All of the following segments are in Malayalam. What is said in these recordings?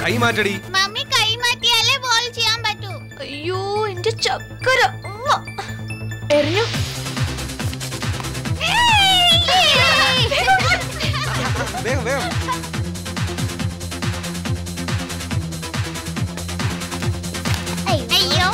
കൈ മാറ്റടി മമ്മി കൈ മാറ്റിയാലേ ബോൾ ചെയ്യാൻ പറ്റൂ അയ്യോ എന്റെ ചക്കര ഉമ്മ. എറിഞ്ഞു വേഗം വേഗം അയ്യോ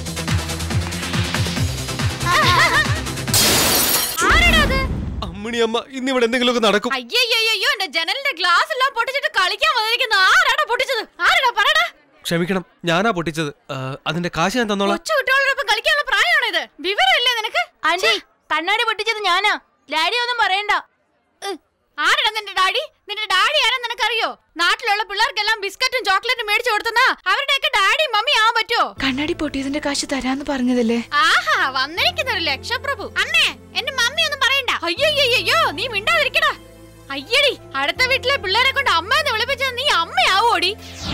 അമ്മിണി അമ്മ ഇന്ന് ഇവിടെ എന്തെങ്കിലുമൊക്കെ നടക്കും അയ്യോ എന്റെ ജനലിന്റെ ഗ്ലാസ് എല്ലാം പൊട്ടിച്ചിട്ട് കളിക്കാൻ വന്നിരിക്കുന്ന ആരാടാ പൊട്ടിച്ചത് ആരാടാ പറയടാ ക്ഷമിക്കണം ഞാനാ പൊട്ടിച്ചത് ആ, അതിന്റെ കാശ് ഞാൻ തന്നോളാം കൊച്ചു കുട്ടികളോടൊപ്പം കളിക്കാനുള്ള പ്രായമാണോ ഇത് വിവരമില്ലേ നിനക്ക് ആന്റി കണ്ണാടി പൊട്ടിച്ചത് ഞാനാ ഡാഡി ഒന്നും പറയണ്ട ആരാടാ നിന്റെ ഡാഡി നിന്റെ ഡാഡി ആരാ നിനക്കറിയോ നാട്ടിലുള്ള പിള്ളേർക്കെല്ലാം ബിസ്ക്കറ്റും ചോക്ലേറ്റും മേടിച്ചു കൊടുത്തെന്നാ അവരുടെയൊക്കെ ഡാഡി മമ്മി ആവാൻ പറ്റുമോ കണ്ണാടി പൊട്ടിയതിന്റെ കാശ് തരാന്ന് പറഞ്ഞതല്ലേ ആഹാ വന്നിരിക്കുന്ന ഒരു ലക്ഷപ്രഭു അമ്മേ എന്റെ മമ്മി ഒന്നും പറയണ്ട അയ്യോ നീ മിണ്ടാതിരിക്കടാ അയ്യടി അടുത്ത വീട്ടിലെ പിള്ളേരെ കൊണ്ട് അമ്മയെന്ന് വിളിപ്പിച്ചത് നീ അമ്മയാവോടി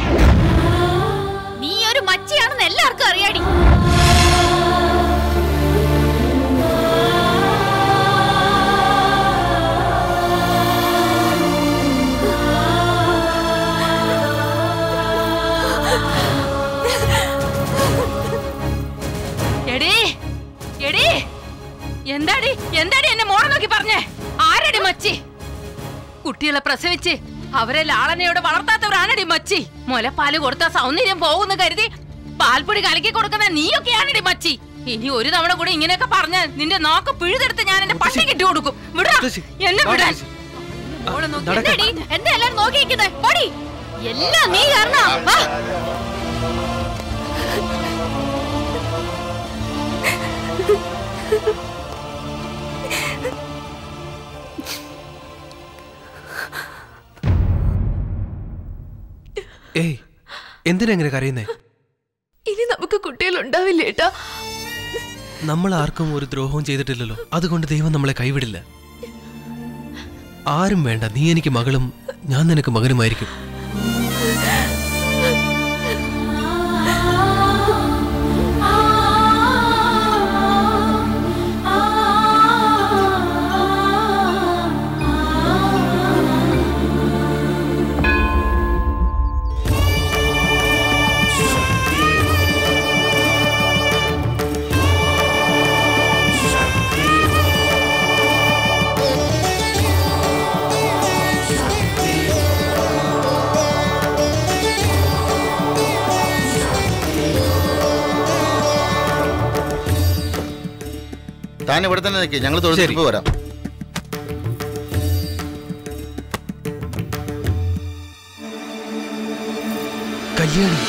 നീ ഒരു മച്ചിയാണെന്ന് എല്ലാവർക്കും അറിയാടി എടീ എടീ എന്താടി എന്താടി എന്നെ മോളെ നോക്കി പറഞ്ഞേ ആരടി മച്ചി കുട്ടികളെ പ്രസവിച്ച് അവരെ ലാളനയോട് വളർത്താത്തവരാണടി മച്ചി മുലപ്പാല് കൊടുത്ത സൗന്ദര്യം പോകുന്ന കരുതി പാൽപ്പൊടി കലക്കി കൊടുക്കുന്ന നീയൊക്കെയാണടി മച്ചി ഇനി ഒരു തവണ കൂടി ഇങ്ങനെയൊക്കെ പറഞ്ഞാൽ നിന്റെ നോക്ക് പിഴുതെടുത്ത് ഞാൻ എന്റെ പട്ടി കിട്ടി കൊടുക്കും വിടാ മുത്തശ്ശി, എന്നെ വാ വിടാൻ മുത്തശ്ശി. മോളെ നോക്കി നടക്ക്. എന്താടി എന്താ എല്ലാരും നോക്കിയിരിക്കുന്നത് പൊടി എല്ലാം നീ കാരണം വാ ഏയ് എന്തിനാ ഇങ്ങനെ കരയുന്നേ ഇനി നമുക്ക് കുട്ടികൾ ഉണ്ടാവില്ല ഏട്ടാ നമ്മൾ ആർക്കും ഒരു ദ്രോഹവും ചെയ്തിട്ടില്ലല്ലോ അതുകൊണ്ട് ദൈവം നമ്മളെ കൈവിടില്ല ആരും വേണ്ട നീ എനിക്ക് മകളും ഞാൻ നിനക്ക് മകനുമായിരിക്കും താൻ ഇവിടെ തന്നെ നിൽക്കുക ഞങ്ങൾ ശരി. തൊഴിലിപ്പ് വരാം കല്യാണി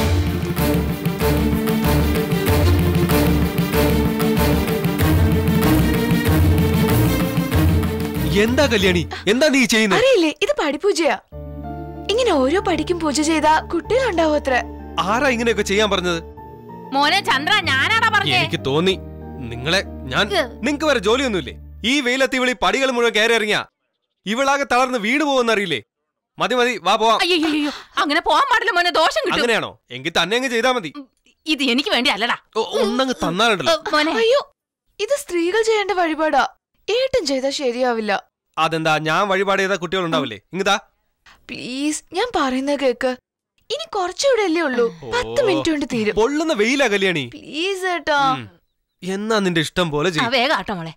എന്താ കല്യാണി എന്താ നീ ചെയ്യുന്നത് അറിയില്ലേ ഇത് പടിപൂജയാ ഇങ്ങനെ ഓരോ പടിക്കും പൂജ ചെയ്താ കുട്ടികളുണ്ടാവും അത്ര ആരാ ഇങ്ങനെയൊക്കെ ചെയ്യാൻ പറഞ്ഞത് മോനെ ചന്ദ്ര ഞാനാടാ പറഞ്ഞേ എനിക്ക് തോന്നി നിങ്ങളെ ഞാൻ നിങ്ങക്ക് വരെ ജോലിയൊന്നുമില്ലേ ഈ വെയിലത്ത് ഇവളി പടികൾ മുഴുവൻ കയറി ഇറങ്ങിയ ഇവളാകെ തളർന്ന് വീണ് പോകുന്നറിയില്ലേ മതി മതി വാ പോവാം അയ്യോ അങ്ങനെ പോകാൻ പാടില്ല മോനെ ദോഷം കിട്ടും അങ്ങനെയാണോ എങ്കിൽ തന്നെ അങ്ങ് ചെയ്താ മതി ഇത് എനിക്ക് വേണ്ടി അല്ലടാ ഓ, ഒന്നങ്ങ് തന്നാലുണ്ടല്ലോ മോനെ അയ്യോ ഇത് സ്ത്രീകൾ ചെയ്യേണ്ട വഴിപാടാ ഏട്ടും ചെയ്താൽ ശരിയാവില്ല അതെന്താ ഞാൻ വഴിപാട് ചെയ്ത കുട്ടികളുണ്ടാവില്ലേ ഇങ്ങതാ പ്ലീസ് ഞാൻ പറയുന്നത് കേക്ക് ഇനി കുറച്ചുകൂടെ അല്ലേ ഉള്ളൂ പത്ത് മിനിറ്റ് കൊണ്ട് തീരും പൊള്ളുന്ന വെയിലാ കല്യാണി പ്ലീസ് ഏട്ടാ ഉം. എന്നാ നിന്റെ ഇഷ്ടം പോലെ ആ ചെയ്യും വേഗം ആട്ടോ മോളെ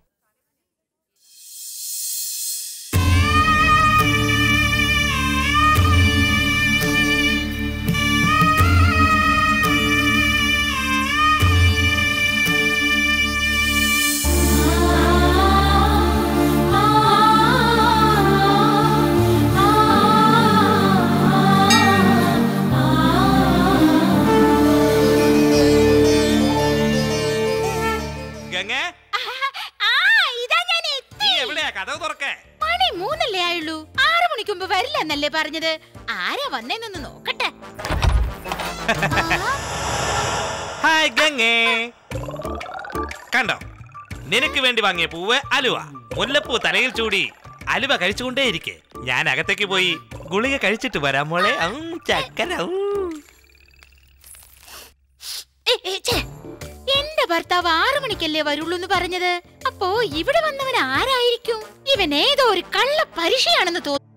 ഗംഗ ആ ഇതാ ഞാൻ എത്തി. നീ എവിടെയാ കഥ തുറക്കേ മണി മൂന്നല്ലേ ആയുള്ളൂ ആറു മണിക്ക് മുമ്പ് വരില്ല എന്നല്ലേ പറഞ്ഞത് ആരാ വന്നേന്നൊന്ന് നോക്കട്ടെ ഹായ് ഗംഗേ കണ്ടോ നിനക്ക് വേണ്ടി വാങ്ങിയ പൂവ് അലുവ മുല്ലപ്പൂ തലയിൽ ചൂടി അലുവ കഴിച്ചുകൊണ്ടേയിരിക്കെ ഞാൻ അകത്തേക്ക് പോയി ഗുളിക കഴിച്ചിട്ട് വരാം മോളെ ഔ, ചക്കര ഔ. ഏ, ഏ, ഛെ. എന്റെ ഭർത്താവ് ആറു മണിക്കല്ലേ വരുള്ളൂ എന്ന് പറഞ്ഞത് അപ്പോ ഇവിടെ വന്നവൻ ആരായിരിക്കും ഇവൻ ഏതോ ഒരു കള്ള പരിശയാണെന്ന് തോന്നുന്നു